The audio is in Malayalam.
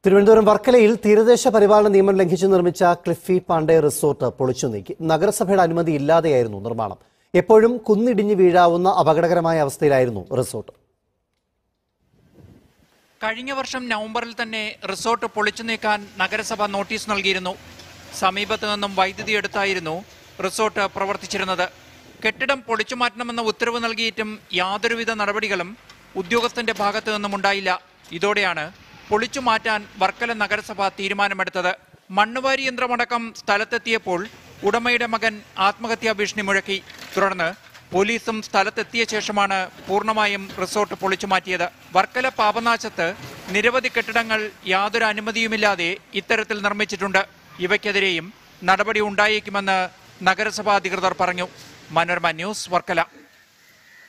തിരുവനന്തപുരം വർക്കലയിൽ തീരദേശ പരിപാലന നിയമം ലംഘിച്ച് നിർമ്മിച്ച ക്ലിഫി പാണ്ഡെ റിസോർട്ട് പൊളിച്ചു നീക്കി നഗരസഭയുടെ അനുമതി ഇല്ലാതെയായിരുന്നു നിർമ്മാണം എപ്പോഴും കുന്നിടിഞ്ഞു വീഴാവുന്ന അപകടകരമായ അവസ്ഥയിലായിരുന്നു റിസോർട്ട് കഴിഞ്ഞ വർഷം നവംബറിൽ തന്നെ റിസോർട്ട് പൊളിച്ചു നീക്കാൻ നഗരസഭ നോട്ടീസ് നൽകിയിരുന്നു സമീപത്തു നിന്നും വൈദ്യുതി എടുത്തായിരുന്നു റിസോർട്ട് പ്രവർത്തിച്ചിരുന്നത് കെട്ടിടം പൊളിച്ചു മാറ്റണമെന്ന ഉത്തരവ് നൽകിയിട്ടും യാതൊരുവിധ നടപടികളും ഉദ്യോഗസ്ഥന്റെ ഭാഗത്തു നിന്നും ഉണ്ടായില്ല ഇതോടെയാണ് പൊളിച്ചു മാറ്റാൻ വർക്കല നഗരസഭ തീരുമാനമെടുത്തത് മണ്ണുവാരി യന്ത്രമടക്കം സ്ഥലത്തെത്തിയപ്പോൾ ഉടമയുടെ മകൻ ആത്മഹത്യാ ഭീഷണി മുഴക്കി തുടർന്ന് പോലീസും സ്ഥലത്തെത്തിയ ശേഷമാണ് പൂർണ്ണമായും റിസോർട്ട് പൊളിച്ചു മാറ്റിയത് വർക്കല പാപനാശത്ത് നിരവധി കെട്ടിടങ്ങൾ യാതൊരു അനുമതിയുമില്ലാതെ ഇത്തരത്തിൽ നിർമ്മിച്ചിട്ടുണ്ട് ഇവയ്ക്കെതിരെയും നടപടി ഉണ്ടായേക്കുമെന്ന് നഗരസഭാ അധികൃതർ പറഞ്ഞു മനോരമ ന്യൂസ് വർക്കല